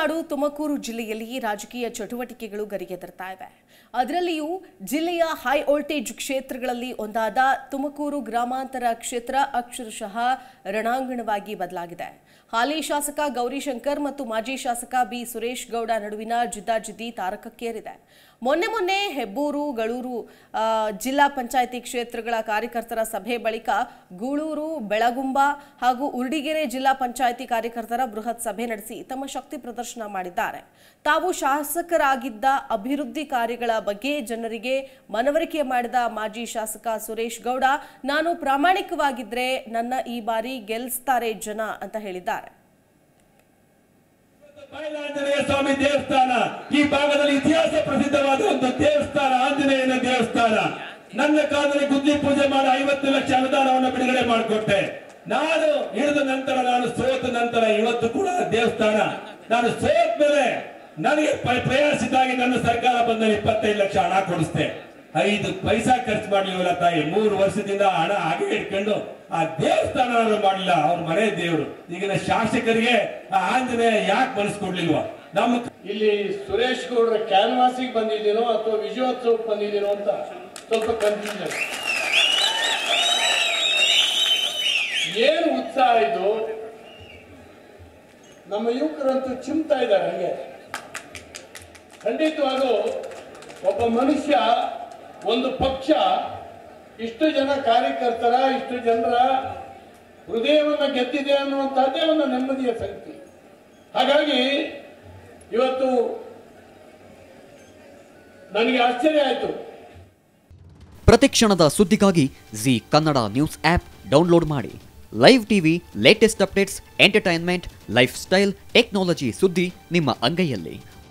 ನಾಡು ತುಮಕೂರು ಜಿಲ್ಲೆಯಲ್ಲಿ ರಾಜಕೀಯ ಚಟುವಟಿಕೆಗಳು ಗರಿಗೆದರ್ತಾ ಇವೆ ಅದರಲ್ಲಿಯೂ ಜಿಲ್ಲೆಯ ಹೈ ವೋಲ್ಟೇಜ್ ಕ್ಷೇತ್ರಗಳಲ್ಲಿ ಒಂದಾದ ತುಮಕೂರು ಗ್ರಾಮಾಂತರ ಕ್ಷೇತ್ರ ಅಕ್ಷರಶಃ ರಣಾಂಗಣವಾಗಿ ಬದಲಾಗಿದೆ ಹಾಲಿ ಶಾಸಕ ಗೌರಿಶಂಕರ್ ಮತ್ತು ಮಾಜಿ ಶಾಸಕ ಬಿ ಸುರೇಶ್ ಗೌಡ ನಡುವಿನ ಜಿದ್ದಾಜಿದ್ದಿ ತಾರಕಕ್ಕೇರಿದೆ ಮೊನ್ನೆ ಮೊನ್ನೆ ಹೆಬ್ಬೂರು ಗಳೂರು ಆ, ಜಿಲ್ಲಾ ಪಂಚಾಯಿತಿ ಕ್ಷೇತ್ರಗಳ ಕಾರ್ಯಕರ್ತರ ಸಭೆ ಬಳಿಕ ಗೂಳೂರು ಬೆಳಗುಂಬ ಹಾಗೂ ಉರ್ಡಿಗೆರೆ ಜಿಲ್ಲಾ ಪಂಚಾಯಿತಿ ಕಾರ್ಯಕರ್ತರ ಬೃಹತ್ ಸಭೆ ನಡೆಸಿ ತಮ್ಮ ಶಕ್ತಿ ಪ್ರದರ್ಶನ ಮಾಡಿದ್ದಾರೆ ತಾವು ಶಾಸಕರಾಗಿದ್ದ ಅಭಿವೃದ್ಧಿ ಕಾರ್ಯಗಳ ಬಗ್ಗೆ ಜನರಿಗೆ ಮನವರಿಕೆ ಮಾಡಿದ ಮಾಜಿ ಶಾಸಕ ಸುರೇಶ್ ಗೌಡ ನಾನು ಪ್ರಾಮಾಣಿಕವಾಗಿದ್ರೆ ನನ್ನ ಈ ಬಾರಿ ಗೆಲ್ಲಿಸ್ತಾರೆ ಜನ ಅಂತ ಹೇಳಿದ್ದಾರೆ ಬಯಲಾಂಜನೇಯ ಸ್ವಾಮಿ ದೇವಸ್ಥಾನ ಈ ಭಾಗದಲ್ಲಿ ಇತಿಹಾಸ ಪ್ರಸಿದ್ಧವಾದ ಒಂದು ದೇವಸ್ಥಾನ ಆಂಜನೇಯನ ದೇವಸ್ಥಾನ ನನ್ನ ಕಾಲದಲ್ಲಿ ಗುದ್ದಿ ಪೂಜೆ ಮಾಡಿ ಐವತ್ತು ಲಕ್ಷ ಅನುದಾನವನ್ನು ಬಿಡುಗಡೆ ಮಾಡಿಕೊಟ್ಟೆ ನಾನು ಹಿಡಿದ ನಂತರ ನಾನು ಸೋತ ನಂತರ ಇವತ್ತು ಕೂಡ ದೇವಸ್ಥಾನ ನಾನು ಸೋತ ಮೇಲೆ ನನಗೆ ಪ- ಪ್ರಯಾಸಿದಾಗಿ ನನ್ನ ಸರ್ಕಾರ ಬಂದ ಇಪ್ಪತ್ತೈದು ಲಕ್ಷ ಹಣ ಕೊಡಿಸ್ತೆ ಐದು ಪೈಸಾ ಖರ್ಚು ಮಾಡ್ಲಿಲ್ಲ ತಾಯಿ ಮೂರು ವರ್ಷದಿಂದ ಹಣ ಹಾಗೆ ಇಟ್ಕೊಂಡು ಆ ದೇವಸ್ಥಾನ ನಾನು ಮಾಡಲಿಲ್ಲ ಅವ್ರ ಮನೆ ದೇವರು ಈಗಿನ ಶಾಸಕರಿಗೆ ಆ ಆಂಜನೇಯ ಯಾಕೆ ಮನಸ್ಸು ಕೊಡ್ಲಿಲ್ವಾ ನಮ್ಮ ಇಲ್ಲಿ ಸುರೇಶ್ ಗೌಡ್ರ ಕ್ಯಾನ್ವಾಸಿಗೆ ಬಂದಿದ್ದೀನೋ ಅಥವಾ ವಿಜಯೋತ್ಸವಕ್ಕೆ ಬಂದಿದ್ದೀನೋ ಅಂತ ಸ್ವಲ್ಪ ಕನ್ಫ್ಯೂಷನ್ ಏನು ಉತ್ಸಾಹ ಇದು ನಮ್ಮ ಯುವಕರಂತೂ ಚಿಮ್ತಾ ಇದ್ದಾರೆ ಹಂಗೆ ಖಂಡಿತವಾಗೂ ಒಬ್ಬ ಮನುಷ್ಯ ಒಂದು ಪಕ್ಷ ಇಷ್ಟು ಜನ ಕಾರ್ಯಕರ್ತರ ಇಷ್ಟು ಜನರ ಹೃದಯವನ್ನು ಗೆದ್ದಿದೆ ಅನ್ನುವಂಥದ್ದೇ ಒಂದು ನೆಮ್ಮದಿಯ ಸಂಗತಿ ಹಾಗಾಗಿ ಇವತ್ತು ನನಗೆ ಆಶ್ಚರ್ಯ ಆಯಿತು ಪ್ರತಿಕ್ಷಣದ ಸುದ್ದಿಗಾಗಿ Zee Kannada news app download ಮಾಡಿ live TV latest updates entertainment lifestyle technology ಸುದ್ದಿ ನಿಮ್ಮ ಅಂಗೈಯಲ್ಲಿ